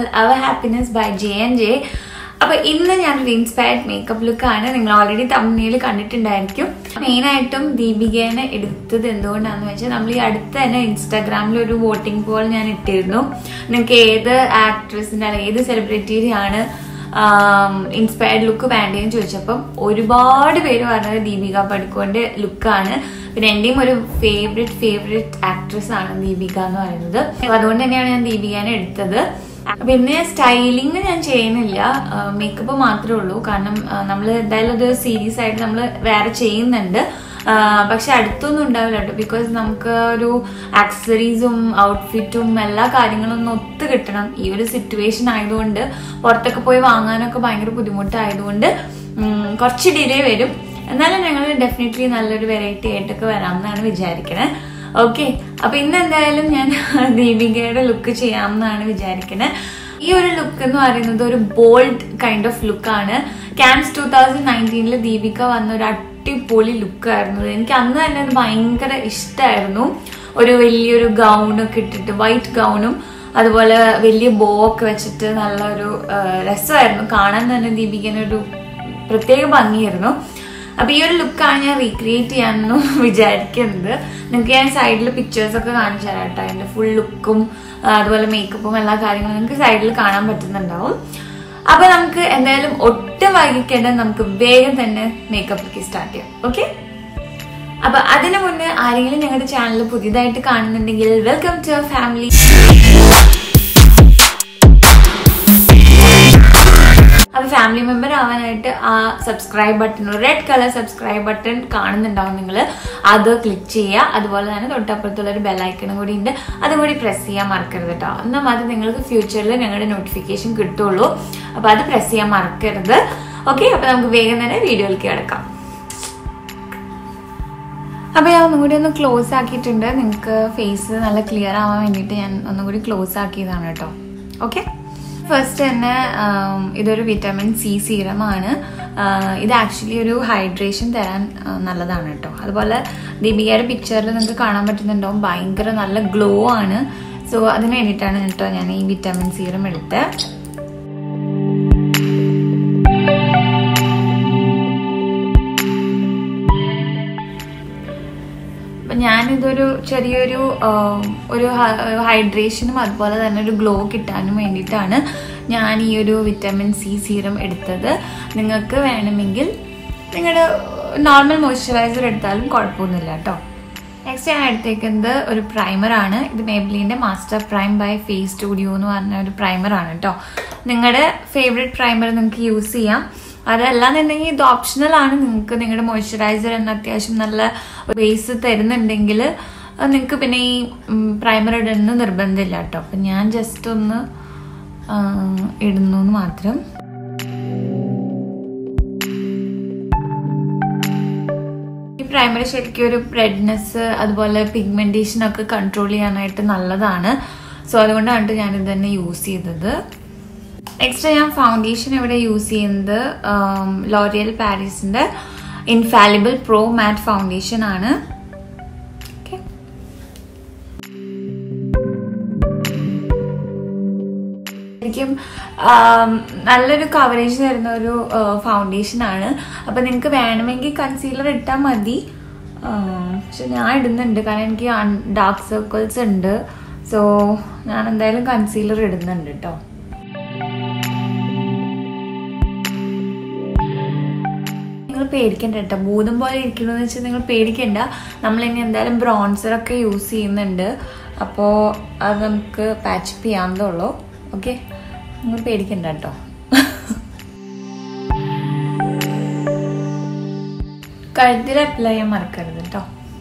Our happiness by J and J അപ്പൊ ഇന്ന് ഞാനൊരു ഇൻസ്പയർഡ് മേക്കപ്പ് ലുക്കാണ് നിങ്ങൾ ഓൾറെഡി തമിഴിൽ കണ്ടിട്ടുണ്ടായിരിക്കും മെയിനായിട്ടും ദീപികേനെ എടുത്തത് എന്തുകൊണ്ടാണെന്ന് വെച്ചാൽ നമ്മൾ ഈ അടുത്ത് തന്നെ ഇൻസ്റ്റാഗ്രാമിൽ ഒരു വോട്ടിംഗ് പോൾ ഞാൻ ഇട്ടിരുന്നു നിങ്ങൾക്ക് ഏത് ആക്ട്രസിന്റെ അല്ലെങ്കിൽ ഏത് സെലിബ്രിറ്റിയാണ് ഇൻസ്പയർഡ് ലുക്ക് വേണ്ടതെന്ന് ചോദിച്ചപ്പം ഒരുപാട് പേര് പറഞ്ഞത് ദീപിക പടുക്കോന്റെ ലുക്കാണ് പിന്നെ എന്റെയും ഒരു ഫേവറേറ്റ് ഫേവറേറ്റ് ആക്ട്രസ് ആണ് ദീപിക എന്ന് പറയുന്നത് അപ്പൊ അതുകൊണ്ട് തന്നെയാണ് ഞാൻ ദീപികനെ എടുത്തത് പിന്നെ സ്റ്റൈലിംഗ് ഞാൻ ചെയ്യുന്നില്ല മേക്കപ്പ് മാത്രമേ ഉള്ളൂ കാരണം നമ്മൾ എന്തായാലും അത് സീരീസ് ആയിട്ട് നമ്മൾ വേറെ ചെയ്യുന്നുണ്ട് ആ, പക്ഷെ അടുത്തൊന്നും ഉണ്ടാവില്ല കേട്ടോ ബിക്കോസ് നമുക്ക് ഒരു ആക്സസറീസും ഔട്ട്ഫിറ്റും എല്ലാ കാര്യങ്ങളും ഒന്ന് ഒത്തു കിട്ടണം ഈ ഒരു സിറ്റുവേഷൻ ആയതുകൊണ്ട് പുറത്തൊക്കെ പോയി വാങ്ങാനൊക്കെ ഭയങ്കര ബുദ്ധിമുട്ടായതുകൊണ്ട് ഉം, കുറച്ച് ഡിലേ വരും എന്നാലും ഞങ്ങൾ ഡെഫിനറ്റ്ലി നല്ലൊരു വെറൈറ്റി ആയിട്ടൊക്കെ വരാമെന്നാണ് വിചാരിക്കണേ ഓക്കെ അപ്പൊ ഇന്ന് എന്തായാലും ഞാൻ ദീപികയുടെ ലുക്ക് ചെയ്യാമെന്നാണ് വിചാരിക്കുന്നത് ഈ ഒരു ലുക്ക് എന്ന് പറയുന്നത് ഒരു ബോൾഡ് കൈൻഡ് ഓഫ് ലുക്കാണ് ക്യാൻസ് ടൂ തൗസൻഡ് നയൻറ്റീനിൽ ദീപിക വന്ന ഒരു അടിപൊളി ലുക്കായിരുന്നു എനിക്ക് അന്ന് തന്നെ അത് ഭയങ്കര ഇഷ്ടമായിരുന്നു ഒരു വലിയൊരു ഗൗണൊക്കെ ഇട്ടിട്ട് വൈറ്റ് ഗൗണും അതുപോലെ വലിയ ബോ ഒക്കെ വെച്ചിട്ട് നല്ലൊരു ആ, രസമായിരുന്നു കാണാൻ തന്നെ ദീപികനൊരു പ്രത്യേക ഭംഗിയായിരുന്നു അപ്പൊ ഈ ഒരു ലുക്കാണ് ഞാൻ റീക്രിയേറ്റ് ചെയ്യാമെന്നും വിചാരിക്കുന്നത് നിങ്ങൾക്ക് ഞാൻ സൈഡിൽ പിക്ചേഴ്സ് ഒക്കെ കാണിച്ചു തരാം കേട്ടോ അതിന്റെ ഫുൾ ലുക്കും അതുപോലെ മേക്കപ്പും എല്ലാ കാര്യങ്ങളും നിങ്ങൾക്ക് സൈഡിൽ കാണാൻ പറ്റുന്നുണ്ടാവും അപ്പൊ നമുക്ക് എന്തായാലും ഒട്ടും വൈകിക്കേണ്ട നമുക്ക് വേഗം തന്നെ മേക്കപ്പിലേക്ക് സ്റ്റാർട്ട് ചെയ്യാം ഓക്കെ അപ്പൊ അതിനു മുന്നേ ആരെങ്കിലും ഞങ്ങളുടെ ചാനൽ പുതിയതായിട്ട് കാണുന്നുണ്ടെങ്കിൽ വെൽക്കം ടു ഫാമിലി അപ്പൊ ഫാമിലി മെമ്പർ ആവാനായിട്ട് ആ subscribe button red colour subscribe button കാണുന്നുണ്ടാവും നിങ്ങൾ അത് ക്ലിക്ക് ചെയ്യുക അതുപോലെ തന്നെ തൊട്ടപ്പുറത്തുള്ള ഒരു ബെല്ലൈക്കണും കൂടി ഉണ്ട് അതും കൂടി പ്രസ് ചെയ്യാൻ മറക്കരുത് കേട്ടോ എന്നാൽ മാത്രമേ നിങ്ങൾക്ക് ഫ്യൂച്ചറിൽ ഞങ്ങളുടെ നോട്ടിഫിക്കേഷൻ കിട്ടുള്ളൂ അപ്പൊ അത് പ്രസ് ചെയ്യാൻ മറക്കരുത് ഓക്കെ അപ്പൊ നമുക്ക് വേഗം തന്നെ വീഡിയോയിലേക്ക് കിടക്കാം അപ്പൊ ഞാൻ ഒന്നും കൂടി ഒന്ന് ക്ലോസ് ആക്കിയിട്ടുണ്ട് നിങ്ങൾക്ക് ഫേസ് നല്ല ക്ലിയർ ആവാൻ വേണ്ടിയിട്ട് ഞാൻ ഒന്നും കൂടി ക്ലോസ് ആക്കിയതാണ് കേട്ടോ ഓക്കെ ഫസ്റ്റ് തന്നെ ആം, ഇതൊരു വിറ്റാമിൻ സി സീറമാണ് ഇത് ആക്ച്വലി ഒരു ഹൈഡ്രേഷൻ തരാൻ ആ, നല്ലതാണ് കേട്ടോ അതുപോലെ ദീപികയുടെ പിക്ചറിൽ നിങ്ങൾക്ക് കാണാൻ പറ്റുന്നുണ്ടാവും ഭയങ്കര നല്ല ഗ്ലോ ആണ് സോ അതിന് വേണ്ടിയിട്ടാണ് കേട്ടോ ഞാൻ ഈ വിറ്റാമിൻ സീറം എടുത്തത് അപ്പൊ ഞാനിതൊരു ചെറിയൊരു ആം, ഒരു ഹ- ഹൈഡ്രേഷനും അതുപോലെ തന്നെ ഒരു ഗ്ലോ കിട്ടാനും വേണ്ടിയിട്ടാണ് ഞാൻ ഈ ഒരു വിറ്റാമിൻ സി സീറം എടുത്തത് നിങ്ങൾക്ക് വേണമെങ്കിൽ നിങ്ങളുടെ നോർമൽ മോയ്സ്ചറൈസർ എടുത്താലും കുഴപ്പമൊന്നുമില്ല കേട്ടോ നെക്സ്റ്റ് ഞാൻ എടുത്തേക്കുന്നത് ഒരു പ്രൈമറാണ് ഇത് മേബ്ലിൻ്റെ master prime by face studio എന്ന് പറഞ്ഞ ഒരു പ്രൈമറാണ് കേട്ടോ നിങ്ങളുടെ ഫേവറേറ്റ് പ്രൈമർ നിങ്ങൾക്ക് യൂസ് ചെയ്യാം അതല്ലാന്നുണ്ടെങ്കിൽ ഇത് ഓപ്ഷണൽ ആണ് നിങ്ങൾക്ക് നിങ്ങളുടെ മോയ്സ്ചറൈസർ എന്ന അത്യാവശ്യം നല്ല ബേസ് തരുന്നുണ്ടെങ്കിൽ നിങ്ങൾക്ക് പിന്നെ ഈ പ്രൈമർ ഇടുന്ന നിർബന്ധമില്ല കേട്ടോ അപ്പം ഞാൻ ജസ്റ്റ് ഒന്ന് ആ, ഇടുന്നു എന്ന് മാത്രം ഈ പ്രൈമറി ശരിക്കും ഒരു റെഡ്നെസ് അതുപോലെ പിഗ്മെന്റേഷൻ ഒക്കെ കൺട്രോൾ ചെയ്യാനായിട്ട് നല്ലതാണ് സോ അതുകൊണ്ടാണ് ഞാൻ ഇത് തന്നെ യൂസ് ചെയ്തത് നെക്സ്റ്റ് ഞാൻ ഫൗണ്ടേഷൻ ഇവിടെ യൂസ് ചെയ്യുന്നത് ലോറിയൽ പാരീസിന്റെ ഇൻഫാലിബിൾ പ്രോ മാറ്റ് ഫൗണ്ടേഷൻ ആണ് Okay. ശരിക്കും ആം, നല്ലൊരു കവറേജ് തരുന്ന ഒരു ഫൗണ്ടേഷൻ ആണ് അപ്പൊ നിങ്ങൾക്ക് വേണമെങ്കിൽ കൺസീലർ ഇട്ടാൽ മതി ആം, പക്ഷെ ഞാൻ ഇടുന്നുണ്ട് കാരണം എനിക്ക് ഡാർക്ക് സർക്കിൾസ് ഉണ്ട് സോ ഞാൻ എന്തായാലും കൺസീലർ ഇടുന്നുണ്ട് കേട്ടോ നിങ്ങൾ പേടിക്കണ്ട കേട്ടോ ഭൂതം പോലെ ഇരിക്കണമെന്ന് വെച്ചാൽ നിങ്ങൾ പേടിക്കണ്ട നമ്മൾ ഇനി എന്തായാലും ബ്രോൺസർ ഒക്കെ യൂസ് ചെയ്യുന്നുണ്ട് അപ്പോൾ അത് നമുക്ക് പാച്ചപ്പ് ചെയ്യാവുന്നതേ ഉള്ളൂ ഓക്കെ നിങ്ങൾ പേടിക്കണ്ട കേട്ടോ കഴുത്തിൽ അപ്ലൈ ചെയ്യാൻ മറക്കരുത് കേട്ടോ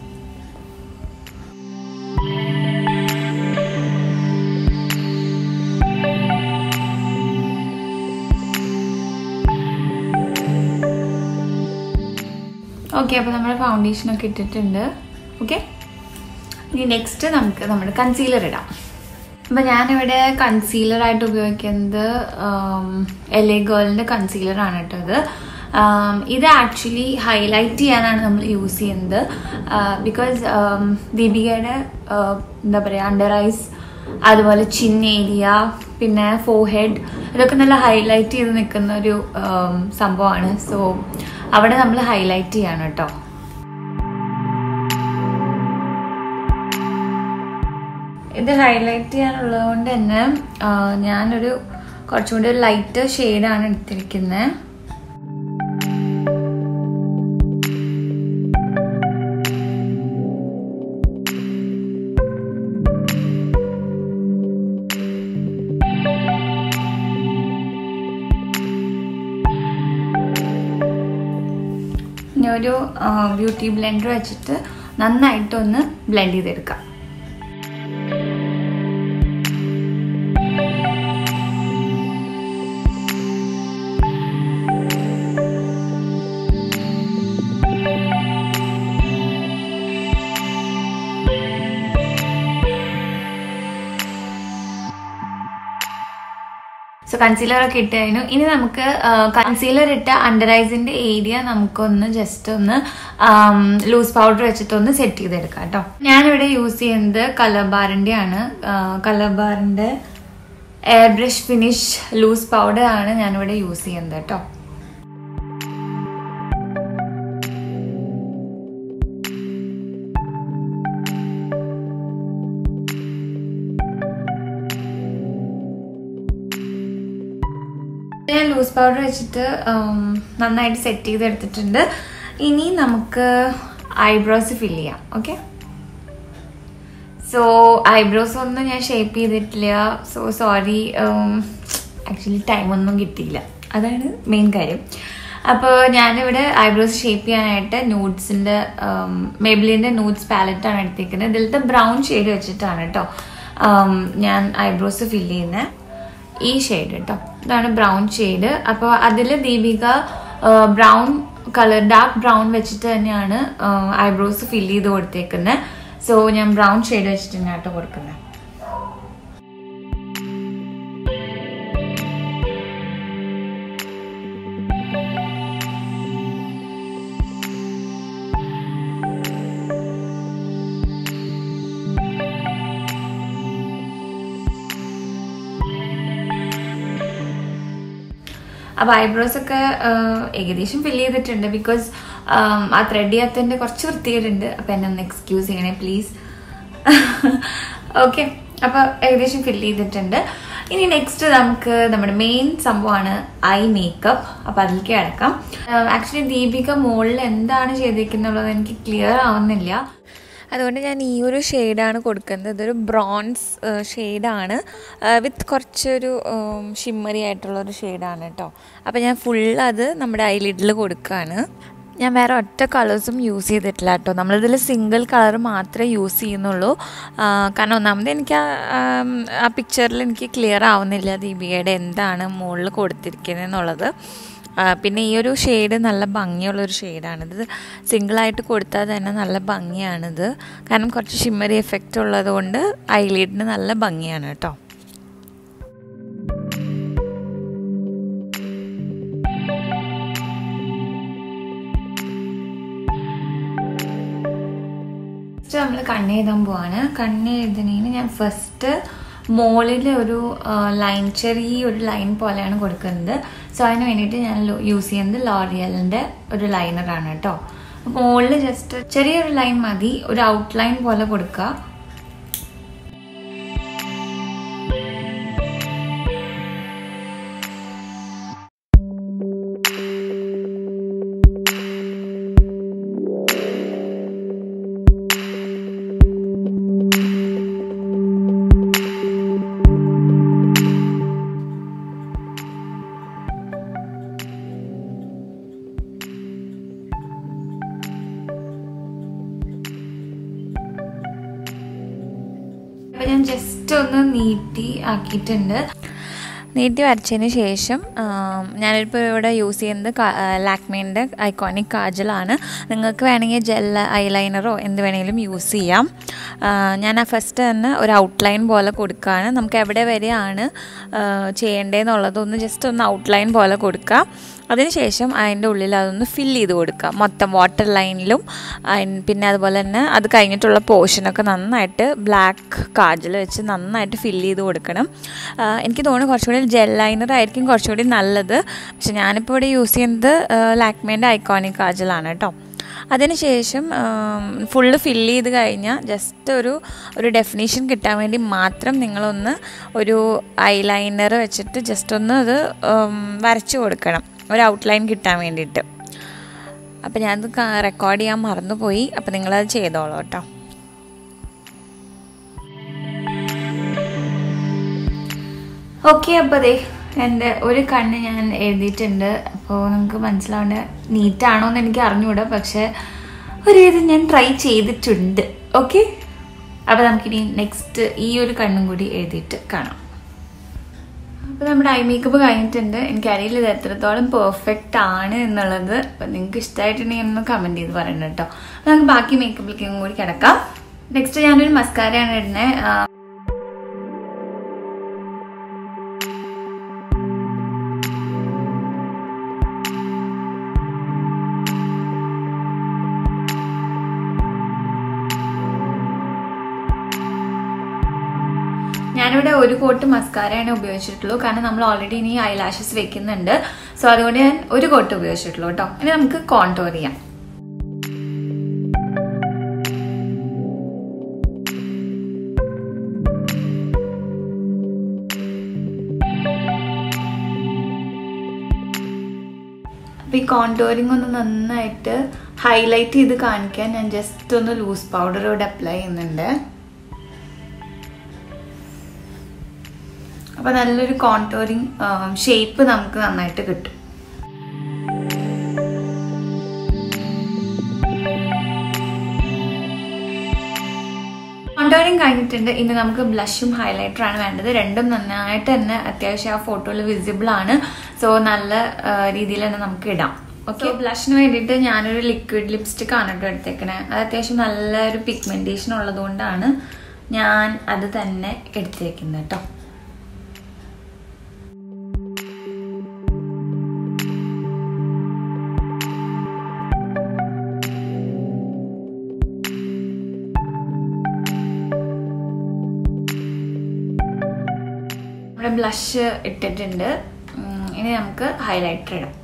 ഓക്കെ അപ്പോൾ നമ്മൾ ഫൗണ്ടേഷൻ ഒക്കെ ഇട്ടിട്ടുണ്ട് ഓക്കെ ഇനി നെക്സ്റ്റ് നമുക്ക് നമ്മുടെ കൺസീലർ ഇടാം അപ്പം ഞാനിവിടെ കൺസീലർ ആയിട്ട് ഉപയോഗിക്കുന്നത് എൽ എ ഗേളിൻ്റെ കൺസീലർ ആണ് കേട്ടോ ഇത് ആം, ഇത് ആക്ച്വലി ഹൈലൈറ്റ് ചെയ്യാനാണ് നമ്മൾ യൂസ് ചെയ്യുന്നത് ബിക്കോസ് ദീപികയുടെ ആ, എന്താ പറയുക അണ്ടർ ഐസ് അതുപോലെ ചിൻ ഏരിയ പിന്നെ ഫോഹെഡ് ഇതൊക്കെ നല്ല ഹൈലൈറ്റ് ചെയ്ത് നിൽക്കുന്ന ഒരു ഉം, സംഭവമാണ് സോ അവിടെ നമ്മൾ ഹൈലൈറ്റ് ചെയ്യാണ് കേട്ടോ ഇത് ഹൈലൈറ്റ് ചെയ്യാനുള്ളത് കൊണ്ട് തന്നെ ആ, ഞാനൊരു കുറച്ചും കൂടി ഒരു ലൈറ്റ് ഷെയ്ഡാണ് എടുത്തിരിക്കുന്നത് ഇനി ഒരു ബ്യൂട്ടി ബ്ലെൻഡർ വെച്ചിട്ട് നന്നായിട്ടൊന്ന് ബ്ലെൻഡ് ചെയ്തെടുക്കാം സോ കൺസീലർ ഒക്കെ ഇട്ട് കഴിഞ്ഞു ഇനി നമുക്ക് കൺസീലർ ഇട്ട അണ്ടർ ഐസിന്റെ ഏരിയ നമുക്കൊന്ന് ജസ്റ്റ് ഒന്ന് ലൂസ് പൗഡർ വെച്ചിട്ടൊന്ന് സെറ്റ് ചെയ്തെടുക്കാം കേട്ടോ ഞാനിവിടെ യൂസ് ചെയ്യുന്നത് കളർ ബാറിന്റെ ആണ് കളർ ബാറിന്റെ airbrush finish loose powder ആണ് ഞാനിവിടെ യൂസ് ചെയ്യുന്നത് കേട്ടോ ഞാൻ ലൂസ് പൗഡർ വെച്ചിട്ട് ഉം, നന്നായിട്ട് സെറ്റ് ചെയ്തെടുത്തിട്ടുണ്ട് ഇനി നമുക്ക് ഐബ്രോസ് ഫില്ല് ചെയ്യാം ഓക്കെ സോ ഐബ്രോസ് ഒന്നും ഞാൻ ഷേപ്പ് ചെയ്തിട്ടില്ല സോ സോറി ആക്ച്വലി ടൈമൊന്നും കിട്ടിയില്ല അതാണ് മെയിൻ കാര്യം അപ്പോൾ ഞാനിവിടെ ഐബ്രോസ് ഷേപ്പ് ചെയ്യാനായിട്ട് നൂഡ്സിൻ്റെ മേബിലിൻ്റെ നൂഡ്സ് പാലറ്റാണ് എടുത്തിരിക്കുന്നത് ഇതിലത്തെ ബ്രൗൺ ഷെയ്ഡ് വെച്ചിട്ടാണ് കേട്ടോ ഉം, ഞാൻ ഐബ്രോസ് ഫില്ല് ചെയ്യുന്നത് ഈ ഷെയ്ഡ് കേട്ടോ ഇതാണ് ബ്രൗൺ ഷെയ്ഡ് അപ്പോൾ അതിൽ Deepika brown colour dark brown വെച്ചിട്ട് തന്നെയാണ് ഐബ്രോസ് ഫില്ല് ചെയ്ത് കൊടുത്തേക്കുന്നത് സോ ഞാൻ ബ്രൗൺ ഷെയ്ഡ് വെച്ചിട്ട് തന്നെയാണ് കേട്ടോ കൊടുക്കുന്നത് അപ്പോൾ ഐബ്രോസ് ഒക്കെ ആഹ്, ഏകദേശം ഫില്ല് ചെയ്തിട്ടുണ്ട് ബിക്കോസ് ആ ത്രെഡ് ചെയ്യാത്തതിൻ്റെ കുറച്ച് വൃത്തികേടുണ്ട് അപ്പോൾ എന്നെ ഒന്ന് എക്സ്ക്യൂസ് ചെയ്യണേ പ്ലീസ് ഓക്കെ അപ്പോൾ ഏകദേശം ഫില്ല് ചെയ്തിട്ടുണ്ട് ഇനി നെക്സ്റ്റ് നമുക്ക് നമ്മുടെ മെയിൻ സംഭവമാണ് ഐ മേക്കപ്പ് അപ്പോൾ അതിലേക്ക് കിടക്കാം ആക്ച്വലി ദീപിക മുകളിൽ എന്താണ് ചെയ്തിരിക്കുന്നുള്ളത് എനിക്ക് ക്ലിയർ ആവുന്നില്ല അതുകൊണ്ട് ഞാൻ ഈ ഒരു ഷെയ്ഡാണ് കൊടുക്കുന്നത് ഇതൊരു ബ്രോൺസ് ഷെയ്ഡാണ് വിത്ത് കുറച്ചൊരു ഷിമ്മറി ആയിട്ടുള്ളൊരു ഷെയ്ഡാണ് കേട്ടോ അപ്പോൾ ഞാൻ ഫുൾ അത് നമ്മുടെ ഐലിഡിൽ കൊടുക്കുകയാണ് ഞാൻ വേറെ ഒറ്റ കളേഴ്സും യൂസ് ചെയ്തിട്ടില്ല കേട്ടോ നമ്മളിതിൽ സിംഗിൾ കളർ മാത്രമേ യൂസ് ചെയ്യുന്നുള്ളൂ ആ, കാരണം ഒന്നാമത് എനിക്ക് ആ, ആം, ആ പിക്ചറിൽ എനിക്ക് ക്ലിയർ ആവുന്നില്ല ദീപികയുടെ എന്താണ് മുകളിൽ കൊടുത്തിരിക്കുന്നത് എന്നുള്ളത് ആ, പിന്നെ ഈ ഒരു ഷെയ്ഡ് നല്ല ഭംഗിയുള്ളൊരു ഷെയ്ഡാണിത് സിംഗിളായിട്ട് കൊടുത്താൽ തന്നെ നല്ല ഭംഗിയാണിത് കാരണം കുറച്ച് ഷിമ്മറി എഫക്റ്റ് ഉള്ളത് കൊണ്ട് ഐലിഡിന് നല്ല ഭംഗിയാണ് കേട്ടോ ഫസ്റ്റ് നമ്മൾ കണ്ണ് എഴുതാൻ പോവാണ് കണ്ണ് എഴുതുന്നതിന് ഞാൻ ഫസ്റ്റ് മോളിൽ ഒരു ലൈൻ ചെറിയ ഒരു ലൈൻ പോലെയാണ് കൊടുക്കുന്നത് സോ അതിന് വേണ്ടിയിട്ട് ഞാൻ യൂസ് ചെയ്യുന്നത് ലോറിയലിൻ്റെ ഒരു ലൈനറാണ് കേട്ടോ മുകളിൽ ജസ്റ്റ് ചെറിയൊരു ലൈൻ മതി ഒരു ഔട്ട്ലൈൻ പോലെ കൊടുക്കുക അപ്പൊ ഞാൻ ജസ്റ്റ് ഒന്ന് നീട്ടി ആക്കിയിട്ടുണ്ട് നീട്ടി വരച്ചതിന് ശേഷം ആം, ഞാനിപ്പോൾ ഇവിടെ യൂസ് ചെയ്യുന്നത് ലാക്മേൻ്റെ ഐക്കോണിക് കാജലാണ് നിങ്ങൾക്ക് വേണമെങ്കിൽ ജെൽ ഐലൈനറോ എന്ത് വേണമെങ്കിലും യൂസ് ചെയ്യാം ആ, ഞാൻ ആ ഫസ്റ്റ് തന്നെ ഒരു ഔട്ട്ലൈൻ പോലെ കൊടുക്കുകയാണ് നമുക്ക് എവിടെ വരെയാണ് ആ, ചെയ്യേണ്ടതെന്നുള്ളതൊന്ന് ജസ്റ്റ് ഒന്ന് ഔട്ട്ലൈൻ പോലെ കൊടുക്കുക അതിനുശേഷം അതിൻ്റെ ഉള്ളിൽ അതൊന്ന് ഫില്ല് ചെയ്ത് കൊടുക്കുക മൊത്തം വാട്ടർ ലൈനിലും അയിൻ- പിന്നെ അതുപോലെ തന്നെ അത് കഴിഞ്ഞിട്ടുള്ള പോർഷനൊക്കെ നന്നായിട്ട് ബ്ലാക്ക് കാജൽ വെച്ച് നന്നായിട്ട് ഫില്ല് ചെയ്ത് കൊടുക്കണം ആ, എനിക്ക് തോന്നുന്നു കുറച്ചുകൂടി ജെൽ ലൈനർ ആയിരിക്കും കുറച്ചുകൂടി നല്ലത് പക്ഷെ ഞാനിപ്പോൾ ഇവിടെ യൂസ് ചെയ്യുന്നത് ലാക്മേൻ്റെ ഐക്കോണിക് കാജലാണ് കേട്ടോ അതിനുശേഷം ഫുള്ള് ഫില്ല് ചെയ്ത് കഴിഞ്ഞാൽ ജസ്റ്റ് ഒരു ഒരു ഡെഫിനേഷൻ കിട്ടാൻ വേണ്ടി മാത്രം നിങ്ങളൊന്ന് ഒരു ഐലൈനർ വെച്ചിട്ട് ജസ്റ്റ് ഒന്ന് അത് ഉം, വരച്ചു കൊടുക്കണം ഒരു ഔട്ട്ലൈൻ കിട്ടാൻ വേണ്ടിയിട്ട് അപ്പോൾ ഞാനത് റെക്കോർഡ് ചെയ്യാൻ മറന്നുപോയി അപ്പോൾ നിങ്ങളത് ചെയ്തോളൂ കേട്ടോ ഓക്കെ അപ്പോൾ അതെ എൻ്റെ ഒരു കണ്ണ് ഞാൻ എഴുതിയിട്ടുണ്ട് അപ്പോൾ നിങ്ങൾക്ക് മനസ്സിലാവേണ്ട നീറ്റാണോ എന്ന് എനിക്ക് അറിഞ്ഞുകൂടാ പക്ഷെ ഒരു ഇത് ഞാൻ ട്രൈ ചെയ്തിട്ടുണ്ട് ഓക്കെ അപ്പോൾ നമുക്കിനി നെക്സ്റ്റ് ഈ ഒരു കണ്ണും കൂടി എഴുതിയിട്ട് കാണാം അപ്പോൾ നമ്മുടെ ഐ മേക്കപ്പ് കഴിഞ്ഞിട്ടുണ്ട് എനിക്കറിയില്ല ഇത് എത്രത്തോളം പെർഫെക്റ്റ് ആണ് എന്നുള്ളത് അപ്പം നിങ്ങൾക്ക് ഇഷ്ടമായിട്ടുണ്ടെങ്കിൽ ഒന്ന് കമൻറ്റ് ചെയ്ത് പറയണം കേട്ടോ അപ്പോൾ നമുക്ക് ബാക്കി മേക്കപ്പിലേക്കും കൂടി കിടക്കാം നെക്സ്റ്റ് ഞാനൊരു മസ്കാരയാണ് ഇടുന്നത് ഞാനിവിടെ ഒരു കോട്ട് മസ്കാരയാണ് ഉപയോഗിച്ചിട്ടുള്ളൂ കാരണം നമ്മൾ ഓൾറെഡി ഇനി ഐലാഷസ് വെക്കുന്നുണ്ട് സോ അതുകൊണ്ട് ഞാൻ ഒരു കോട്ട് ഉപയോഗിച്ചിട്ടുള്ളൂ കേട്ടോ ഇനി നമുക്ക് കോൺടോർ ചെയ്യാം അപ്പൊ ഈ കോൺടോറിങ് ഒന്ന് നന്നായിട്ട് ഹൈലൈറ്റ് ചെയ്ത് കാണിക്കാൻ ഞാൻ ജസ്റ്റ് ഒന്ന് ലൂസ് പൗഡർ ഇവിടെ അപ്ലൈ ചെയ്യുന്നുണ്ട് അപ്പൊ നല്ലൊരു കോൺടോറിങ് ഷേപ്പ് നമുക്ക് നന്നായിട്ട് കിട്ടും കോണ്ടോറിങ് കഴിഞ്ഞിട്ടുണ്ട് ഇനി നമുക്ക് ബ്ലഷും ഹൈലൈറ്റർ ആണ് വേണ്ടത് രണ്ടും നന്നായിട്ട് തന്നെ അത്യാവശ്യം ആ ഫോട്ടോയിൽ വിസിബിൾ ആണ് സോ നല്ല ആ, രീതിയിൽ തന്നെ നമുക്ക് ഇടാം ഓക്കെ ബ്ലഷിന് വേണ്ടിയിട്ട് ഞാനൊരു ലിക്വിഡ് ലിപ്സ്റ്റിക് ആണ് കേട്ടോ എടുത്തേക്കണേ അത് അത്യാവശ്യം നല്ല ഒരു പിഗ്മെന്റേഷൻ ഉള്ളതുകൊണ്ടാണ് ഞാൻ അത് തന്നെ എടുത്തേക്കുന്നത് കേട്ടോ നമ്മുടെ ബ്ലഷ് ഇട്ടിട്ടുണ്ട് ഉം, ഇനി നമുക്ക് ഹൈലൈറ്റർ ഇടാം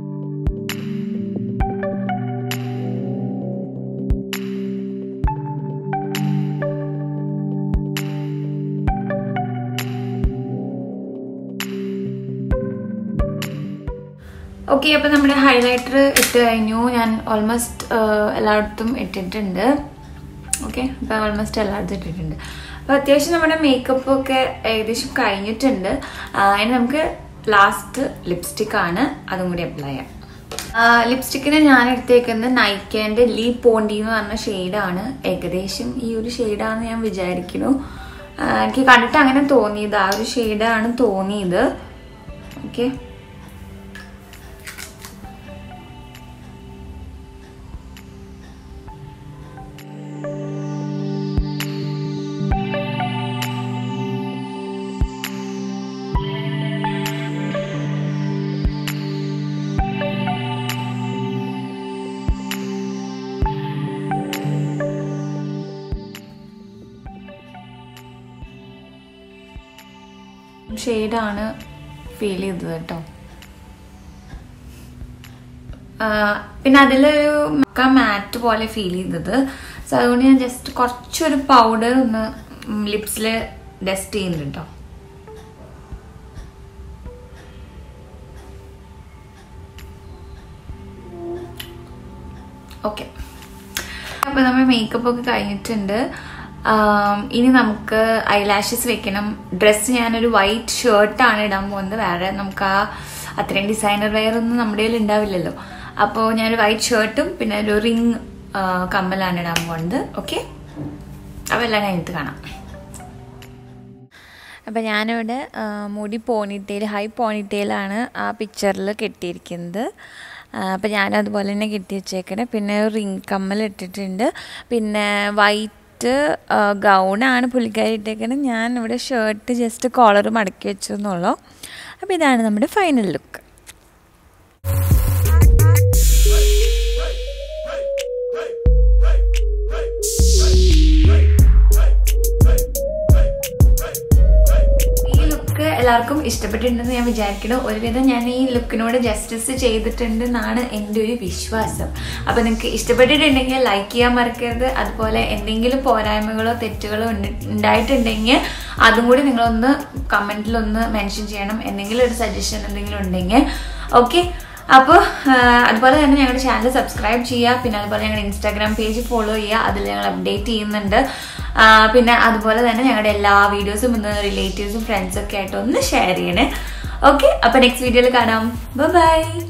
ഓക്കെ അപ്പോൾ നമ്മുടെ ഹൈലൈറ്റർ ഇട്ട് കഴിഞ്ഞു ഞാൻ ഓൾമോസ്റ്റ് എല്ലായിടത്തും ഇട്ടിട്ടുണ്ട് ഓക്കെ അപ്പോൾ ഓൾമോസ്റ്റ് എല്ലായിടത്തും ഇട്ടിട്ടുണ്ട് അപ്പോൾ അത്യാവശ്യം നമ്മുടെ മേക്കപ്പ് ഒക്കെ ഏകദേശം കഴിഞ്ഞിട്ടുണ്ട് ആ, ഇനി നമുക്ക് ലാസ്റ്റ് ലിപ്സ്റ്റിക് ആണ് അതും കൂടി അപ്ലൈ ചെയ്യാം ലിപ്സ്റ്റിക്കിന് ഞാൻ എടുത്തേക്കുന്നത് നൈക്കേൻ്റെ ലീ പോണ്ടി എന്ന് പറഞ്ഞ ഷെയ്ഡാണ് ഏകദേശം ഈ ഒരു ഷെയ്ഡാണെന്ന് ഞാൻ വിചാരിക്കുന്നു ആ, എനിക്ക് കണ്ടിട്ട് അങ്ങനെ തോന്നിയത് ആ ഒരു ഷെയ്ഡാണ് തോന്നിയത് ഓക്കെ ഷെയ്ഡാണ് ഫീൽ ചെയ്തത് കേട്ടോ ആ, പിന്നെ അതിലൊരു മക്ക മാറ്റ് പോലെ ഫീൽ ചെയ്തത് സോ അതുകൊണ്ട് ഞാൻ ജസ്റ്റ് കുറച്ചൊരു പൗഡർ ഒന്ന് ലിപ്സിൽ ഡസ്റ്റ് ചെയ്യുന്നുണ്ട് കേട്ടോ ഓക്കെ അപ്പോൾ നമ്മൾ മേക്കപ്പ് ഒക്കെ കഴിഞ്ഞിട്ടുണ്ട് ആം, ഇനി നമുക്ക് ഐലാഷസ് വെക്കണം ഡ്രസ്സ് ഞാനൊരു വൈറ്റ് ഷർട്ടാണ് ഇടാൻ പോകുന്നത് വേറെ നമുക്ക് ആ അത്രയും ഡിസൈനർ വെയർ ഒന്നും നമ്മുടെ കയ്യിൽ ഉണ്ടാവില്ലല്ലോ അപ്പോൾ ഞാനൊരു വൈറ്റ് ഷർട്ടും പിന്നെ ഒരു റിങ് കമ്മലാണ് ഇടാൻ പോകുന്നത് ഓക്കെ അപ്പോൾ എല്ലാം കഴിഞ്ഞിട്ട് കാണാം അപ്പോൾ ഞാനിവിടെ ആ, മുടി പോണിറ്റെയിൽ ഹൈ പോണിറ്റെയിലാണ് ആ പിക്ചറിൽ കെട്ടിയിരിക്കുന്നത് അപ്പോൾ ഞാൻ അതുപോലെ തന്നെ കെട്ടി വെച്ചേക്കണേ പിന്നെ ഒരു റിങ് കമ്മൽ ഇട്ടിട്ടുണ്ട് പിന്നെ വൈറ്റ് ഗൗണാണ് പുള്ളിക്കാരി ഇട്ടേക്കണത് ഞാൻ ഇവിടെ ഷർട്ട് ജസ്റ്റ് കോളർ മടക്കി വെച്ചു എന്നുള്ളൂ അപ്പോൾ ഇതാണ് നമ്മുടെ ഫൈനൽ ലുക്ക് എല്ലാവർക്കും ഇഷ്ടപ്പെട്ടിട്ടുണ്ടെന്ന് ഞാൻ വിചാരിക്കുന്നു ഒരുവിധം ഞാൻ ഈ ലുക്കിനോട് ജസ്റ്റിസ് ചെയ്തിട്ടുണ്ട് എന്നാണ് എൻ്റെ ഒരു വിശ്വാസം അപ്പോൾ നിങ്ങൾക്ക് ഇഷ്ടപ്പെട്ടിട്ടുണ്ടെങ്കിൽ ലൈക്ക് ചെയ്യാൻ മറക്കരുത് അതുപോലെ എന്തെങ്കിലും പോരായ്മകളോ തെറ്റുകളോ ഉണ്ട്- ഉണ്ടായിട്ടുണ്ടെങ്കിൽ അതും കൂടി നിങ്ങളൊന്ന് കമൻറ്റിലൊന്ന് മെൻഷൻ ചെയ്യണം എന്തെങ്കിലും ഒരു സജഷൻ എന്തെങ്കിലും ഉണ്ടെങ്കിൽ ഓക്കെ അപ്പോൾ അതുപോലെ തന്നെ ഞങ്ങളുടെ ചാനൽ സബ്സ്ക്രൈബ് ചെയ്യുക പിന്നെ അതുപോലെ ഞങ്ങളുടെ ഇൻസ്റ്റാഗ്രാം പേജ് ഫോളോ ചെയ്യുക അതിൽ ഞങ്ങൾ അപ്ഡേറ്റ് ചെയ്യുന്നുണ്ട് ആ, പിന്നെ അതുപോലെ തന്നെ ഞങ്ങളുടെ എല്ലാ വീഡിയോസും ഇന്ന് റിലേറ്റീവ്സും ഫ്രണ്ട്സൊക്കെ ആയിട്ട് ഒന്ന് ഷെയർ ചെയ്യണേ ഓക്കെ അപ്പോൾ നെക്സ്റ്റ് വീഡിയോയിൽ കാണാം ബൈ